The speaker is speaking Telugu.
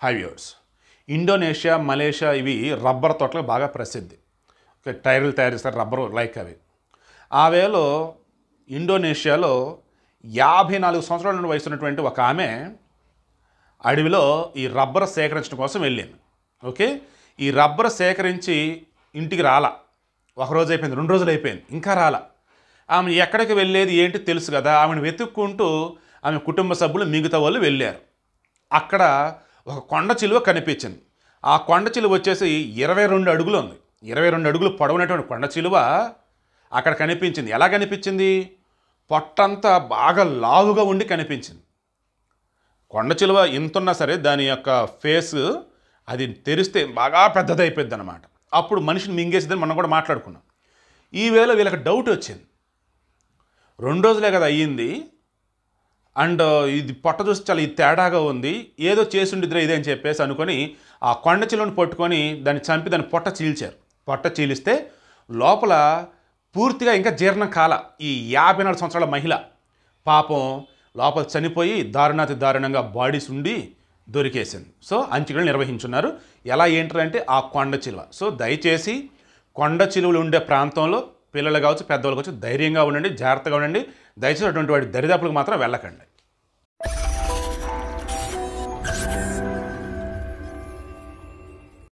హైవ్యూర్స్ ఇండోనేషియా మలేషియా ఇవి రబ్బర్ తోటలకు బాగా ప్రసిద్ధి ఓకే, టైర్లు తయారు చేస్తారు రబ్బరు లైక్ అవి ఆ వేలో ఇండోనేషియాలో యాభై నాలుగు సంవత్సరాల నుండి వయసు ఉన్నటువంటి ఒక ఆమె అడవిలో ఈ రబ్బర్ సేకరించడం కోసం వెళ్ళింది ఓకే ఈ రబ్బర్ సేకరించి ఇంటికి రాలా ఒక రోజు అయిపోయింది రెండు రోజులు అయిపోయింది ఇంకా రాలా ఆమె ఎక్కడికి వెళ్ళేది ఏంటి తెలుసు కదా ఆమెను వెతుక్కుంటూ ఆమె కుటుంబ సభ్యులు మిగతా వాళ్ళు వెళ్ళారు అక్కడ ఒక కొండ చిలువ కనిపించింది ఆ కొండ చిలువ వచ్చేసి ఇరవై రెండు అడుగులు ఉంది ఇరవై రెండు అడుగులు పొడవునటువంటి కొండ చిలువ అక్కడ కనిపించింది ఎలా కనిపించింది పొట్టంతా బాగా లావుగా ఉండి కనిపించింది కొండ చిలువ ఎంతున్నా సరే దాని యొక్క ఫేస్ అది తెరిస్తే బాగా పెద్దదైపోద్ది అనమాట అప్పుడు మనిషిని మింగేసిద్దని మనం కూడా మాట్లాడుకున్నాం ఈ వేళ వీళ్ళకి డౌట్ వచ్చింది రెండు రోజులే కదా అయ్యింది అండ్ ఇది పొట్ట చూసి చాలా ఇది తేడాగా ఉంది ఏదో చేసుండిద్దిరా ఇదే అని చెప్పేసి అనుకొని ఆ కొండ చిలువను పట్టుకొని దాన్ని చంపి దాన్ని పొట్ట చీల్చారు పొట్ట చీలిస్తే లోపల పూర్తిగా ఇంకా జీర్ణం కాల ఈ యాభై నాలుగు సంవత్సరాల మహిళ పాపం లోపల చనిపోయి దారుణాతి దారుణంగా బాడీస్ ఉండి దొరికేసింది సో అంత్యక్రియలు నిర్వహించున్నారు ఎలా ఏంటంటే ఆ కొండ చిలువ సో దయచేసి కొండ చిలువలు ఉండే ప్రాంతంలో పిల్లలు కావచ్చు పెద్దవాళ్ళు కావచ్చు ధైర్యంగా ఉండండి జాగ్రత్తగా ఉండండి దయచేసి అటువంటి వాటి దరిదాపులకు మాత్రం వెళ్ళకండి